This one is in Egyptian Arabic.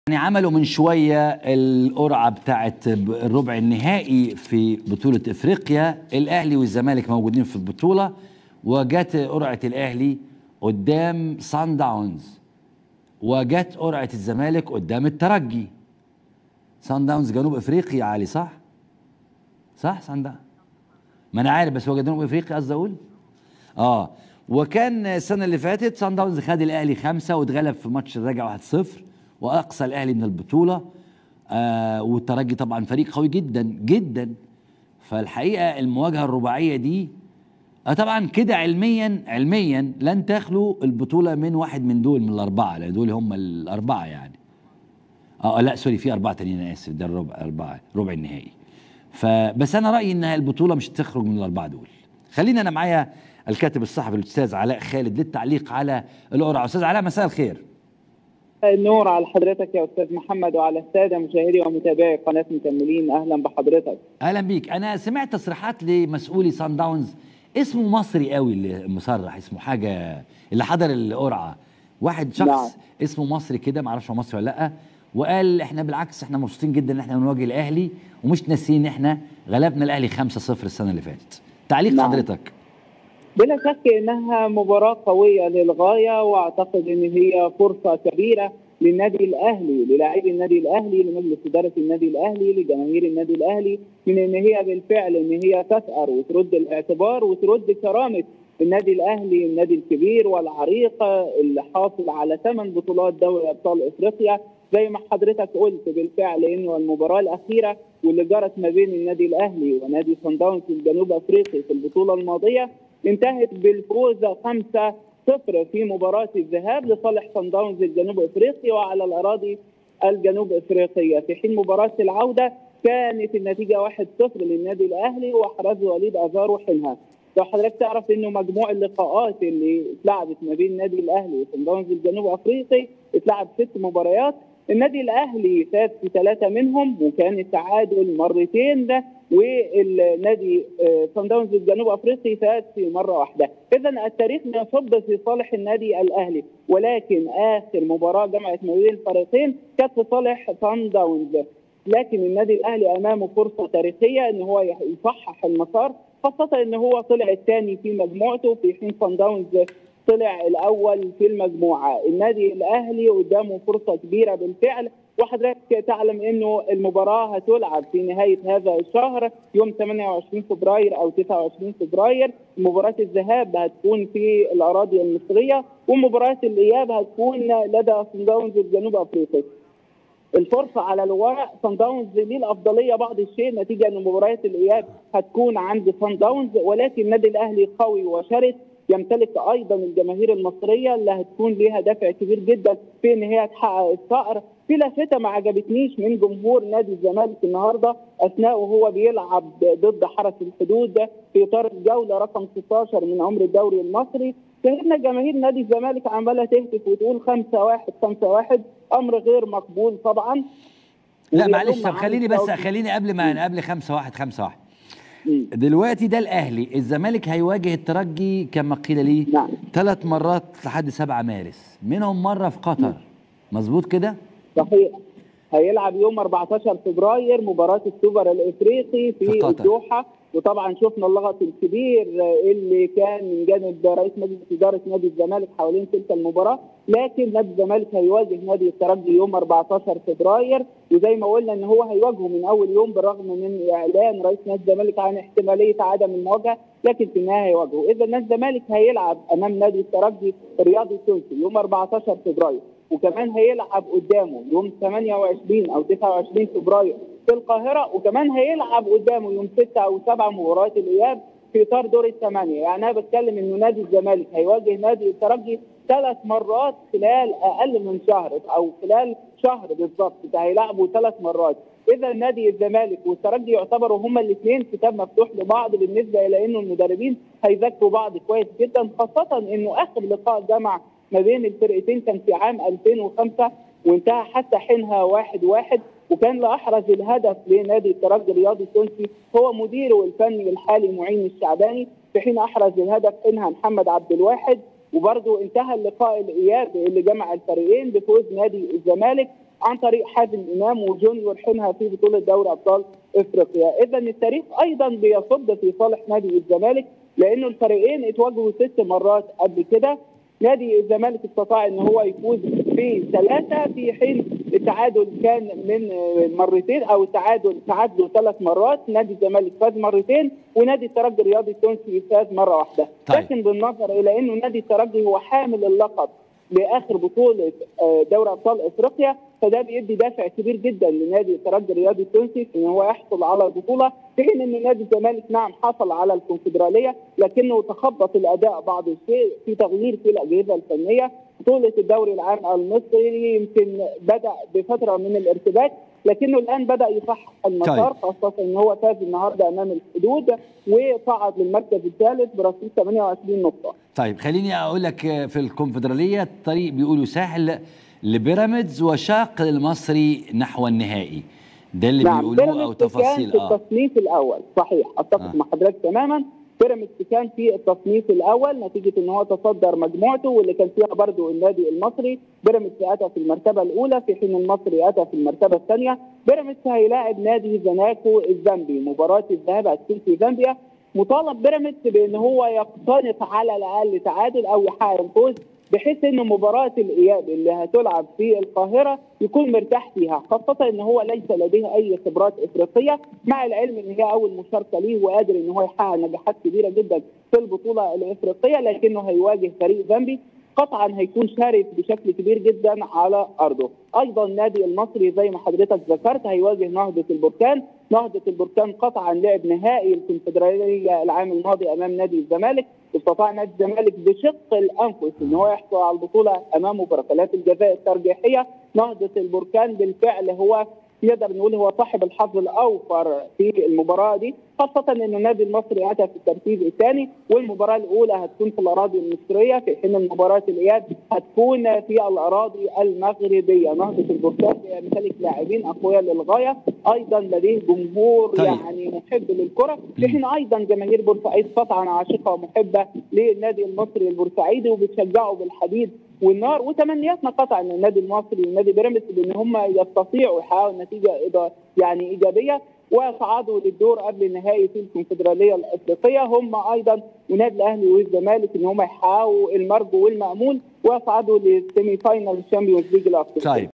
يعني عملوا من شوية القرعة بتاعت الربع النهائي في بطولة افريقيا الاهلي والزمالك موجودين في البطولة وجت قرعة الاهلي قدام سان داونز وجت قرعة الزمالك قدام الترجي سان داونز جنوب افريقيا يا علي صح؟ صح سان داونز ما انا عارف بس هو جنوب افريقيا قصدي اقول اه وكان السنة اللي فاتت سان داونز خد الاهلي خمسة واتغلب في ماتش الرجع 1-0 واقصى الاهلي من البطوله آه والترجي طبعا فريق قوي جدا جدا فالحقيقه المواجهه الرباعيه دي آه طبعا كده علميا علميا لن تخلو البطوله من واحد من دول من الاربعه لان دول هم الاربعه يعني اه لا سوري في اربعه تانيين انا اسف ده الربع اربعه ربع النهائي فبس انا رايي ان البطوله مش هتخرج من الاربعه دول خلينا انا معايا الكاتب الصحفي الاستاذ علاء خالد للتعليق على القرعه استاذ علاء مساء الخير النور على حضرتك يا استاذ محمد وعلى الساده مشاهدي ومتابعي قناه مكملين اهلا بحضرتك اهلا بيك انا سمعت تصريحات لمسؤولي سان داونز اسمه مصري قوي اللي مصرح اسمه حاجه اللي حضر القرعه واحد شخص نعم. اسمه مصري كده ما اعرفش هو مصري ولا لا وقال احنا بالعكس احنا مبسوطين جدا ان احنا بنواجه الاهلي ومش ناسيين ان احنا غلبنا الاهلي 5-0 السنه اللي فاتت تعليق نعم. حضرتك بلا شك انها مباراه قويه للغايه واعتقد ان هي فرصه كبيره للنادي الاهلي للاعبي النادي الاهلي لمجلس اداره النادي الاهلي لجماهير النادي الاهلي من ان هي بالفعل ان هي تثأر وترد الاعتبار وترد كرامه النادي الاهلي النادي الكبير والعريق اللي حاصل على ثمان بطولات دوري ابطال افريقيا زي ما حضرتك قلت بالفعل انه المباراه الاخيره واللي جرت ما بين النادي الاهلي ونادي صن داونز الجنوب افريقي في البطوله الماضيه انتهت بالفوز 5 صفر في مباراة الذهاب لصالح صن داونز الجنوب افريقي وعلى الاراضي الجنوب افريقية في حين مباراة العودة كانت النتيجة 1-0 للنادي الاهلي واحرز وليد ازارو حينها لو حضرتك تعرف انه مجموع اللقاءات اللي اتلعبت ما بين النادي الاهلي وصن داونز الجنوب افريقي اتلعب ست مباريات النادي الاهلي فاز في ثلاثه منهم وكان التعادل مرتين ده والنادي صن داونز الجنوب افريقي فاز في مره واحده، اذا التاريخ يصب في صالح النادي الاهلي ولكن اخر مباراه جمعت ما بين الفريقين كانت في صالح صن داونز، لكن النادي الاهلي امامه فرصه تاريخيه ان هو يصحح المسار خاصه ان هو طلع الثاني في مجموعته في حين صن داونز طلع الاول في المجموعه، النادي الاهلي قدامه فرصه كبيره بالفعل وحضرتك تعلم انه المباراه هتلعب في نهايه هذا الشهر يوم 28 فبراير او 29 فبراير، مباراه الذهاب هتكون في الاراضي المصريه ومباراه الاياب هتكون لدى صن داونز الجنوب افريقي. الفرصه على الورق صن داونز ليه الافضليه بعض الشيء نتيجه ان مباريات الاياب هتكون عند صن داونز ولكن النادي الاهلي قوي وشرس يمتلك ايضا الجماهير المصريه اللي هتكون ليها دافع كبير جدا في ان هي تحقق الثأر في لافته ما عجبتنيش من جمهور نادي الزمالك النهارده اثناء وهو بيلعب ضد حرس الحدود في اطار الجوله رقم 16 من عمر الدوري المصري شاهدنا جماهير نادي الزمالك عماله تهتف وتقول 5 1 5 1 امر غير مقبول طبعا لا معلش طب خليني بس خليني قبل ما قبل 5 1 5 1 دلوقتي ده الاهلي الزمالك هيواجه الترجي كما قيل لي نعم. ثلاث مرات لحد 7 مارس منهم مره في قطر مظبوط كده صحيح هيلعب يوم 14 فبراير مباراه السوبر الافريقي في, في قطر. الدوحه وطبعا شفنا اللغط الكبير اللي كان من جانب رئيس مجلس اداره نادي الزمالك حوالين تلك المباراه لكن نادي الزمالك هيواجه نادي الترجي يوم 14 فبراير وزي ما قلنا ان هو هيواجهه من اول يوم بالرغم من اعلان رئيس نادي الزمالك عن احتماليه عدم المواجهه لكن في النهايه هيواجهه اذا نادي الزمالك هيلعب امام نادي الترجي الرياضي التونسي يوم 14 فبراير وكمان هيلعب قدامه يوم 28 او 29 فبراير في القاهره وكمان هيلعب قدامه يوم 6 او 7 مباريات الاياب في اطار دور الثمانيه يعني انا بتكلم انه نادي الزمالك هيواجه نادي الترجي ثلاث مرات خلال اقل من شهر او خلال شهر بالظبط هيلعبوا ثلاث مرات اذا نادي الزمالك والترجي يعتبروا هما الاثنين كتاب مفتوح لبعض بالنسبه الى انه المدربين هيذاكروا بعض كويس جدا خاصه انه اخر لقاء جمع ما بين الفرقتين كان في عام 2005 وانتهى حتى حينها واحد واحد وكان لأحرز الهدف لنادي الترجي الرياضي التونسي هو مديره الفني الحالي معين الشعباني في حين أحرز الهدف حينها محمد عبد الواحد وبرضه انتهى اللقاء الإياب اللي جمع الفريقين بفوز نادي الزمالك عن طريق حازم امام وجونيور حينها في بطوله دوري ابطال افريقيا اذا التاريخ ايضا بيصب في صالح نادي الزمالك لانه الفريقين اتواجهوا ست مرات قبل كده نادي الزمالك استطاع ان هو يفوز في ثلاثه في حين التعادل كان من مرتين او التعادل تعادلوا ثلاث مرات نادي الزمالك فاز مرتين ونادي الترجي الرياضي التونسي فاز مره واحده طيب. لكن بالنظر الى انه نادي الترجي هو حامل اللقب لاخر بطوله دوري ابطال افريقيا فده بيدي دافع كبير جدا لنادي الترجي الرياضي التونسي ان هو يحصل على البطوله في حين ان نادي الزمالك نعم حصل على الكونفدراليه لكنه تخبط الاداء بعض الشيء في تغيير في الاجهزه الفنيه بطوله الدوري العام المصري يمكن بدا بفتره من الارتباك لكنه الان بدا يصحح المسار طيب. خاصه ان هو فاز النهارده امام الحدود وصعد للمركز الثالث برصيد 28 نقطه. طيب خليني اقول لك في الكونفدراليه الطريق بيقولوا سهل لبيراميدز وشاق للمصري نحو النهائي ده اللي نعم بيقولوه او بيراميدز تفاصيل كان في التصنيف الاول صحيح اتفق آه. آه. مع حضرتك تماما بيراميدز كان في التصنيف الاول نتيجه ان هو تصدر مجموعته واللي كان فيها برضه النادي المصري بيراميدز اتى في المرتبه الاولى في حين المصري اتى في المرتبه الثانيه بيراميدز هيلاعب نادي زناكو الزامبي مباراه الذهاب هتكون في زامبيا مطالب بيراميدز بان هو يقتنص على الاقل تعادل او يحقق الفوز بحيث ان مباراه الاياب اللي هتلعب في القاهره يكون مرتاح فيها خاصه ان هو ليس لديه اي خبرات افريقيه مع العلم ان هي اول مشاركه ليه وقادر ان هو يحقق نجاحات كبيره جدا في البطوله الافريقيه لكنه هيواجه فريق زامبي قطعا هيكون شارك بشكل كبير جدا على ارضه ايضا النادي المصري زي ما حضرتك ذكرت هيواجه نهضه البركان نهضه البركان قطعا لعب نهائي الكونفدراليه العام الماضي امام نادي الزمالك استطاع نادي الزمالك بشق الانفس ان هو يحصل على البطوله امامه بركلات الجزاء الترجيحيه نهضه البركان بالفعل هو نقدر نقول هو صاحب الحظ الاوفر في المباراه دي خاصه ان النادي المصري اتى في الترتيب الثاني والمباراه الاولى هتكون في الاراضي المصريه في حين المباراه الاياب هتكون في الاراضي المغربيه نهضه البركان يمتلك لاعبين اقوياء للغايه ايضا لديه جمهور طيب. يعني محب للكره في حين ايضا جماهير بورسعيد قطعا عاشقه ومحبه للنادي المصري البورسعيدي وبتشجعه بالحديد والنار وتمنياتنا قطعا ان النادي المصري والنادي بيراميدز بان هم يستطيعوا يحققوا نتيجه إيجا- يعني ايجابيه وصعدوا للدور قبل النهائي في الكونفدراليه الافريقيه هم ايضا ونادي الاهلي والزمالك ان هم يحققوا المرجو والمامول ويصعدوا للسيمي فاينال الشامبيونز ليج الافريقي طيب